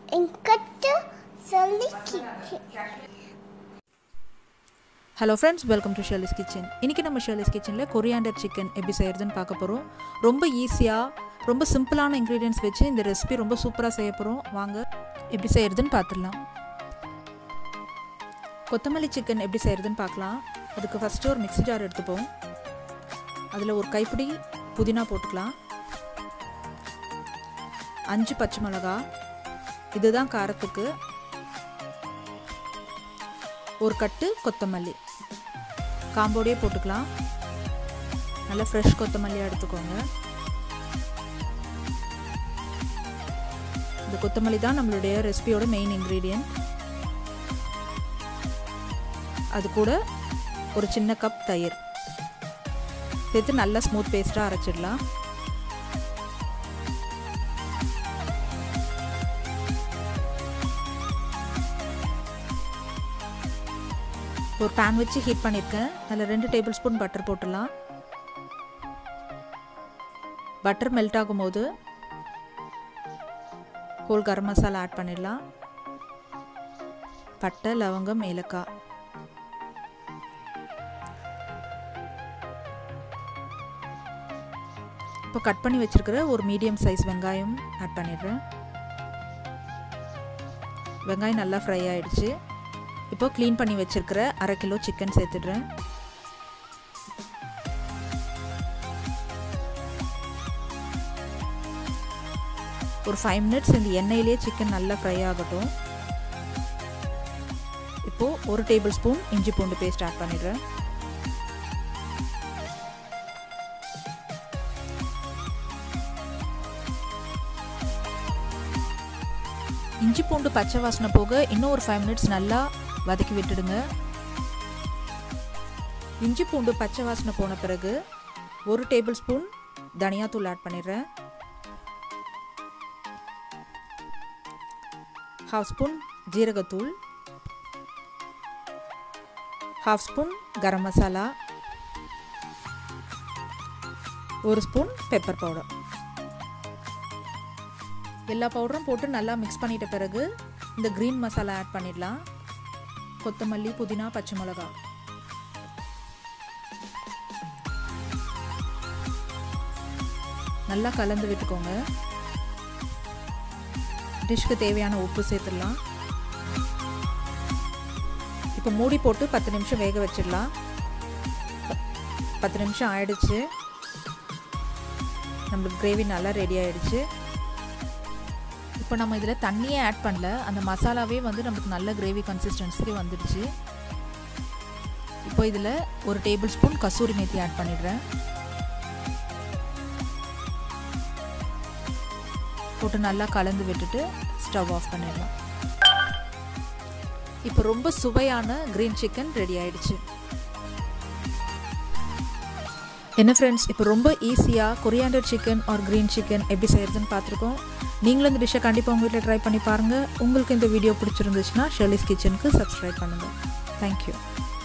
என்கிட்ட சொல்லிக்கிச்சு hello friends welcome to Shirley's kitchen இன்றைக்கி நம்ம ஷர்லிஸ் கிச்சனில் கொரியாண்டர் சிக்கன் எப்படி செய்கிறதுன்னு பார்க்க போகிறோம் ரொம்ப ஈஸியாக ரொம்ப சிம்பிளான இன்க்ரீடியன்ஸ் வச்சு இந்த ரெசிபி ரொம்ப சூப்பராக செய்ய போகிறோம் வாங்க எப்படி செய்கிறதுன்னு பார்த்துடலாம் கொத்தமல்லி சிக்கன் எப்படி செய்கிறதுன்னு பார்க்கலாம் அதுக்கு ஃபஸ்ட்டு ஒரு மிக்ஸி ஜார் எடுத்துப்போம் அதில் ஒரு கைப்பிடி புதினா போட்டுக்கலாம் அஞ்சு பச்சை மிளகா இதுதான் காரத்துக்கு ஒரு கட்டு கொத்தமல்லி காம்போடையே போட்டுக்கலாம் நல்லா ஃப்ரெஷ் கொத்தமல்லியாக எடுத்துக்கோங்க இந்த கொத்தமல்லி தான் நம்மளுடைய ரெசிபியோட மெயின் இன்க்ரீடியன்ட் அது கூட ஒரு சின்ன கப் தயிர் சேர்த்து நல்லா ஸ்மூத் பேஸ்ட்டாக அரைச்சிடலாம் ஒரு பேன் வச்சு ஹீட் பண்ணியிருக்கேன் அதில் ரெண்டு டேபிள் ஸ்பூன் பட்டர் போட்டுடலாம் பட்டர் மெல்ட் ஆகும்போது ஹோல் கரம் மசாலா ஆட் பண்ணிடலாம் பட்டை லவங்கம் ஏலக்காய் இப்போ கட் பண்ணி வச்சுருக்கிற ஒரு மீடியம் சைஸ் வெங்காயம் ஆட் பண்ணிடுறேன் வெங்காயம் நல்லா ஃப்ரை ஆகிடுச்சு இப்போ க்ளீன் பண்ணி வச்சுருக்கிற அரை கிலோ சிக்கன் சேர்த்துடுறேன் ஒரு ஃபைவ் மினிட்ஸ் இந்த எண்ணெயிலே சிக்கன் நல்லா ஃப்ரை ஆகட்டும் இப்போது ஒரு டேபிள் ஸ்பூன் இஞ்சி பூண்டு பேஸ்ட் ஆட் பண்ணிடுறேன் இஞ்சி பூண்டு பச்சை வாசனை போக இன்னும் ஒரு ஃபைவ் மினிட்ஸ் நல்லா வதக்கி விட்டுடுங்க இஞ்சி பூண்டு பச்சை வாசனை போன பிறகு ஒரு டேபிள் ஸ்பூன் தனியாத்தூள் ஆட் பண்ணிடுறேன் ஹாஃப் ஸ்பூன் ஜீரகத்தூள் ஹாஃப் ஸ்பூன் கரம் மசாலா ஒரு ஸ்பூன் பெப்பர் பவுடர் எல்லா பவுடரும் போட்டு நல்லா மிக்ஸ் பண்ணிட்ட பிறகு இந்த க்ரீன் மசாலா ஆட் பண்ணிடலாம் கொத்தமல்லி புதினா பச்சை மிளகா நல்லா கலந்து விட்டுக்கோங்க டிஷ்க்கு தேவையான உப்பு சேர்த்துடலாம் இப்போ மூடி போட்டு பத்து நிமிஷம் வேக வச்சிடலாம் பத்து நிமிஷம் ஆயிடுச்சு நம்மளுக்கு கிரேவி நல்லா ரெடி ஆயிடுச்சு இப்போ நம்ம இதில் தண்ணியே ஆட் பண்ணல அந்த மசாலாவே வந்து நமக்கு நல்ல கிரேவி கன்சிஸ்டன்சிக்கு வந்துடுச்சு இப்போ இதில் ஒரு tablespoon kasuri methi add பண்ணிடுறேன் போட்டு நல்லா கலந்து விட்டுட்டு ஸ்டவ் ஆஃப் பண்ணிடலாம் இப்போ ரொம்ப சுவையான க்ரீன் சிக்கன் ரெடி ஆயிடுச்சு என்ன ஃப்ரெண்ட்ஸ் இப்போ ரொம்ப ஈஸியாக coriander chicken or green chicken எப்படி செய்கிறதுன்னு பார்த்துருக்கோம் நீங்களும் இந்த டிஷ்ஷை கண்டிப்பாக உங்கள் வீட்டில் ட்ரை பண்ணி பாருங்கள் உங்களுக்கு இந்த வீடியோ பிடிச்சிருந்துச்சுன்னா ஷெர்லிஸ் கிச்சனுக்கு சப்ஸ்கிரைப் பண்ணுங்கள் தேங்க்யூ